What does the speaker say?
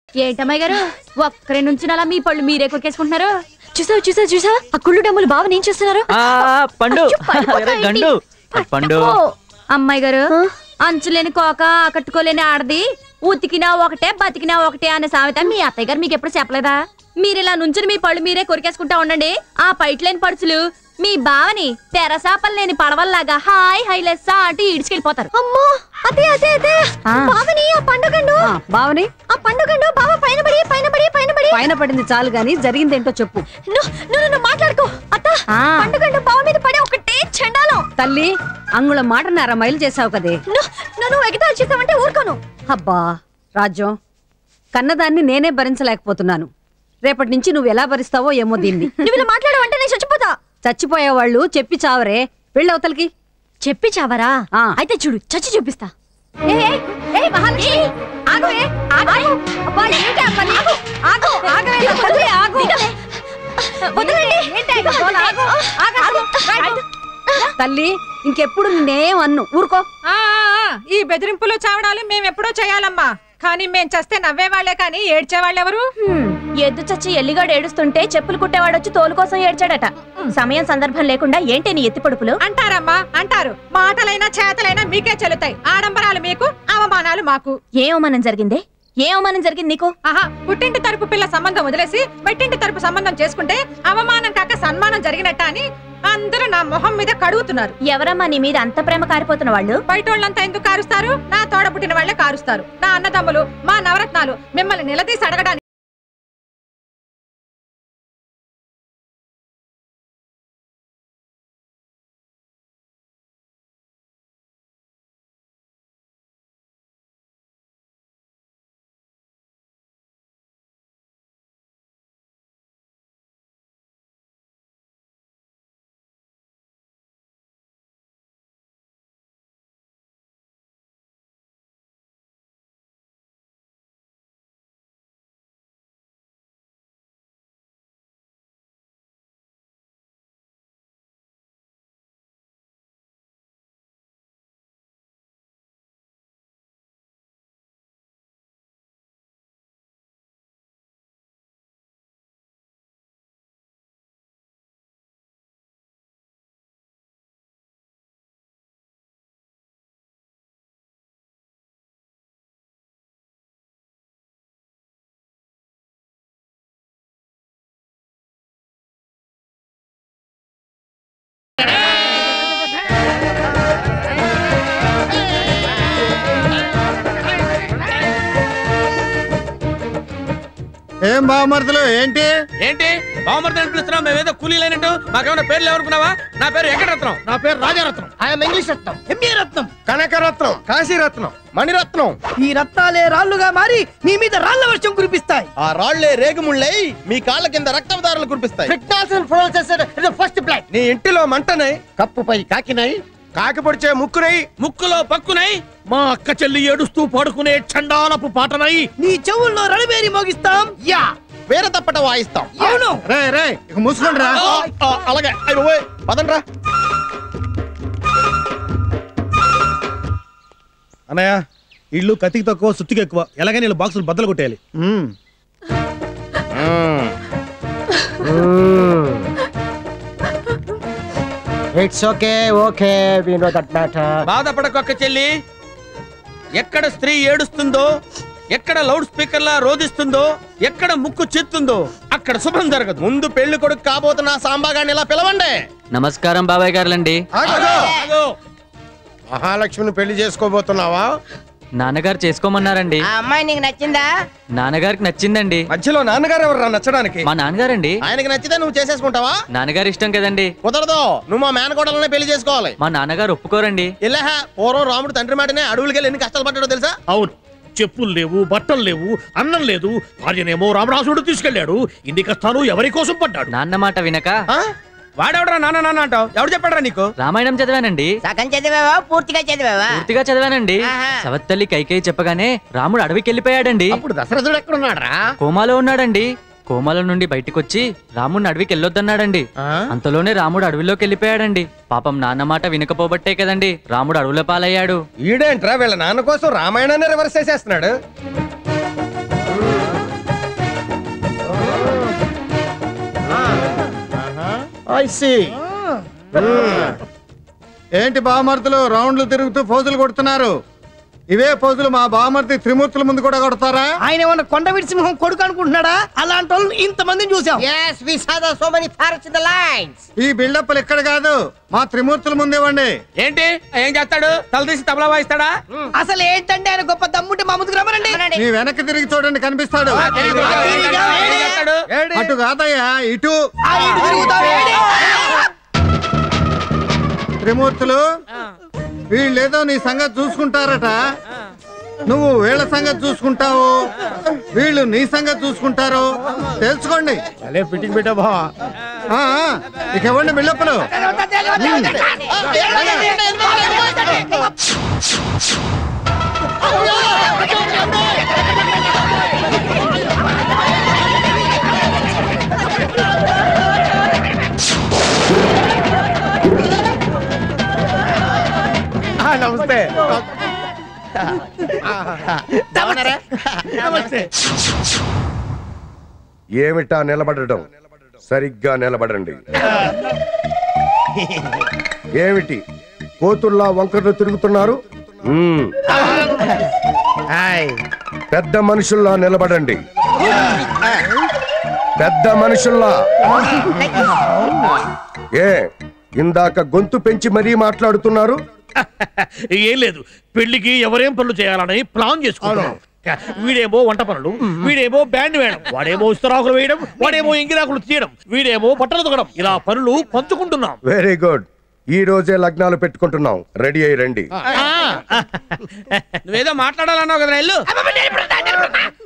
ఏంటమ్మాయి గారు ఒక్కరి నుంచి అలా మీ పళ్ళు మీరే కొరికేసుకుంటున్నారు చూసావు చూసావు చూసా ఆ కుళ్ళు డమ్ములు బావ ఏం చేస్తున్నారు ఆ పండు అయ్యో, పడిపోతా అరే, ఏంటి? గండు పండు ఓ, అమ్మాయి గారు ఆ? అంచులేని కోక ఆకట్టుకోలేని ఆడది ఉతికినా ఒకటే బతికినా ఒకటే అనే సామెత మీ అత్తయ్య గారు మీకు ఎప్పుడు చెప్పలేదా మీరు ఇలా నుంచుని మీ పళ్ళు మీరే కొరికేసుకుంటా ఉండండి ఆ పైట్లేని పడుచులు మీ బావని తెరసాపలు లేని పడవల్లాగా హాయ్ హైలెస్సా అంటూ ఈడ్చుకెళ్ళిపోతారు అమ్మో అదే అదే అదే ఆ. బావని ఆ పండుగండు ఆ, బావని ఆ పండుగండు బావ పైన పడి పైన పడి పైన పడి పైన పడింది చాలు గాని జరిగిందేంటో చెప్పు నువ్వు నువ్వు నువ్వు మాట్లాడుకో అత్త ఆ. పండుగండు బావ మీద పడి ఒకటే చండాలం తల్లి అంగుళం మాటన్నర మైలు చేసావు కదే నువ్వు నువ్వు ఎగతాలు చేసావంటే ఊరుకోను అబ్బా రాజ్యం కన్నదాన్ని నేనే భరించలేకపోతున్నాను రేపటి నుంచి నువ్వు ఎలా భరిస్తావో ఏమో దీన్ని నువ్వు ఇలా మాట్లాడవంటే నేను చచ్చిపోతా చచ్చిపోయే వాళ్ళు చెప్పి చావరే వెళ్ళవతలకి చెప్పి చావరా ఆ. అయితే చూడు చచ్చి చూపిస్తా ఏ ఏ, ఏ మహాలక్ష్మి ఆగు ఏ ఆగు అబ్బా ఏంటి ఆ పని ఆగు ఆగు ఆగవే నా తల్లి, ఆగు వదలండి ఆగు ఆగు ఆగు తల్లి ఇంకెప్పుడు నేనేం అన్ను ఊరుకో ఆ, ఆ, ఆ, ఈ బెదిరింపులు చావడాలు మేమెప్పుడో చేయాలమ్మా కానీ మేం చస్తే నవ్వేవాళ్లే కానీ ఏడ్చేవాళ్ళెవరు హ్మ్, ఎద్దు చచ్చి ఎల్లిగాడు ఏడుస్తుంటే చెప్పులు కుట్టేవాడు వచ్చి తోలు కోసం ఏడ్చాడట సమయం సందర్భం లేకుండా ఏంటి నీ ఎత్తి పొడుపులు అంటారమ్మా అంటారు మాటలైనా చేతలైనా మీకే చెల్లుతాయి ఆడంబరాలు మీకు అవమానాలు మాకు ఏ అవమానం జరిగిందే ఏ అవమానం జరిగింది నీకు ఆహా పుట్టింటి తరపు పిల్ల సంబంధం వదిలేసి మెట్టింటి తరపు సంబంధం చేసుకుంటే అవమానం కాక సన్మానం జరిగినట్ట అని అందరూ నా మొహం మీద కడుగుతున్నారు ఎవరమ్మా నీ మీద అంత ప్రేమ కారిపోతున్న వాళ్ళు బయటోళ్ళంతా ఎందుకు కారుస్తారు నా తోడ పుట్టిన వాళ్లే కారుస్తారు నా అన్నదమ్ములు మా నవరత్నాలు మిమ్మల్ని నిలదీసి అడగడానికి ఏం బావమరుదులు ఏంటి ఏంటి బావమర్ది అని పిలుస్తున్నావు మేమేదో కూలీ లేనట్టు మాకేమైనా పేర్లు ఎవరుకున్నావా నా పేరు వెంకటరత్నం నా పేరు Rajaratnam I'm English Ratnam MA Ratnam Kanakaratnam Kasiratnam Maniratnam ఈ రత్నాలే రాళ్లుగా మారి మీ మీద రాళ్ల వర్షం కురిపిస్తాయి ఆ రాళ్లే రేగుముళ్ళై మీ కాళ్ళ కింద రక్తవదారులు కురిపిస్తాయి fitness and process first black నీ ఇంటిలో మంటనై కప్పుపై కాకినై కాకి పొడిచే ముక్కునై ముక్కులో పక్కునై మా అక్క చెల్లి ఏడుస్తూ పడుకునే చండాలపు పాటనై నీ చెవుల్లో రణబేరి మోగిస్తాం యా వేరే తప్పట వాయిస్తాం అవును రే రే ఇక మూసుకోండి రా ఆ, ఆ, అలాగే అయ్య బాబోయ్, పదండ్రా అన్నయ్య ఇల్లు కత్తికి తక్కువ సుత్తికి ఎక్కువ ఎలాగైనా వీళ్ళు బాక్సులు బద్దలు కొట్టేయాలి మ్మ్. It's okay okay we know that matter బాధపడకొక్క చెల్లి ఎక్కడ స్త్రీ ఏడుస్తుందో ఎక్కడ లౌడ్ స్పీకర్ లా రోధిస్తుందో ఎక్కడ ముక్కు చిత్తుందో అక్కడ శుభం జరగదు ముందు పెళ్లి కొడుకు కాబోతున్న ఆ సాంబాగాన్ని ఇలా పిలవండి నమస్కారం బాబాయ్ గారులండి ఆగో. మహాలక్ష్మిని పెళ్లి చేసుకోబోతున్నావా నాన్నగారు చేసుకోమన్నారండి ఆ అమ్మాయి నీకు నచ్చిందా నాన్నగారికి నచ్చిందండి మధ్యలో నాన్నగారు ఎవరు నచ్చడానికి మా నాన్నగారండి ఆయనకి నచ్చితే నువ్వు చేసేసుకుంటావా నాన్నగారు ఇష్టం కదండి కుదరదు నువ్వు మా మేనకోడలనే పెళ్లి చేసుకోవాలి మా నాన్నగారు ఒప్పుకోరండి ఇల్లహ పూర్వం రాముడు తండ్రి మాటనే అడవులకి ఎన్ని కష్టాలు పడ్డాడో తెలుసా అవును చెప్పులు లేవు బట్టలు లేవు అన్నం లేదు భార్యనేమో రామరాసుడు తీసుకెళ్లాడు ఇన్ని కష్టాలు ఎవరి కోసం పడ్డాడు నాన్న మాట వినక ఆ? వాడెవడరా నాన్న నాన్న అంటావు ఎవడు చెప్పాడరా నీకు రామాయణం చదివానండి సగం చదివావా పూర్తిగా చదివావా పూర్తిగా చదివానండి ఆహా. సవత్తల్లి కైకేయి చెప్పగానే రాముడు అడవికి వెళ్ళిపోయాడండి అప్పుడు దశరథుడు ఎక్కడున్నాడు రా కోమాలో ఉన్నాడండి కోమాలో నుండి బయటికొచ్చి రాముడిని అడవికి వెళ్ళొద్దన్నాడండి అంతలోనే రాముడు అడవిలోకి వెళ్ళిపోయాడండి పాపం నాన్న మాట వినకపోబట్టే కదండి రాముడు అడవుల పాలయ్యాడు ఈడేంట్రా వీళ్ళ నాన్న కోసం రామాయణాన్ని రివర్స్ చేసేస్తున్నాడు ఐ సి ఏంటి బామర్దులు రౌండ్లు తిరుగుతూ ఫోజులు కొడుతున్నారు ఇవే ఫోజులు మా బామర్ది త్రిమూర్తుల ముందు కూడా కొడతారా ఆయన ఏమన్నా కొండ సింహం కొడుకు అనుకుంటున్నాడా అలాంటి వాళ్ళు ఇంతమందిని చూసాం yes we saw the so many parrots in the lines ఈ బిల్డప్లు ఇక్కడ కాదు మా త్రిమూర్తుల ముందు ఇవ్వండి ఏంటి ఏం చేస్తాడు తలదీసి తబలా వాయిస్తాడా అసలు ఏంటంటే ఆయన గొప్ప దమ్ముంటే మా ముందుకు రమ్మనండి మీ వెనక్కి తిరిగి చూడండి కనిపిస్తాడు ఏం చేస్తాడు అటు కాదయ్యా ఇటు ఆ ఇటు తిరుగుతావు, ఏడి? త్రిమూర్తులు వీళ్ళేదో నీ సంగతి చూసుకుంటారట నువ్వు వీళ్ళ సంగతి చూసుకుంటావు వీళ్ళు నీ సంగతి చూసుకుంటారు తెలుసుకోండి అలే ఫిట్టింగ్ పెట్టా బావా ఆ, ఆ, ఇక ఇవ్వండి బిళ్ళప్పలు ఆ, నమస్తే బాగున్నారా? నమస్తే ఏమిటా నిలబడటం సరిగ్గా నిలబడండి ఏమిటి కోతుల్లా వంకరలు తిరుగుతున్నారు మ్మ్. హాయ్ పెద్ద మనుషుల్లా నిలబడండి పెద్ద మనుషుల్లా ఏ ఇందాక గొంతు పెంచి మరీ మాట్లాడుతున్నారు ఏం లేదు పెళ్లికి ఎవరేం పనులు చేయాలని ప్లాన్ చేసుకున్నాం వీడేమో వంట పనులు వీడేమో బ్యాండ్ వేయడం వాడేమో ఇస్తరాకులు వేయడం వాడేమో ఇంగిరాకులు తీయడం వీడేమో బట్టలు తొగడం ఇలా పనులు పంచుకుంటున్నాం వెరీ గుడ్ ఈ రోజే లగ్నాలు పెట్టుకుంటున్నాం రెడీ అయ్యి రండి నువ్వేదో మాట్లాడాలన్నావు కదా ఇల్లు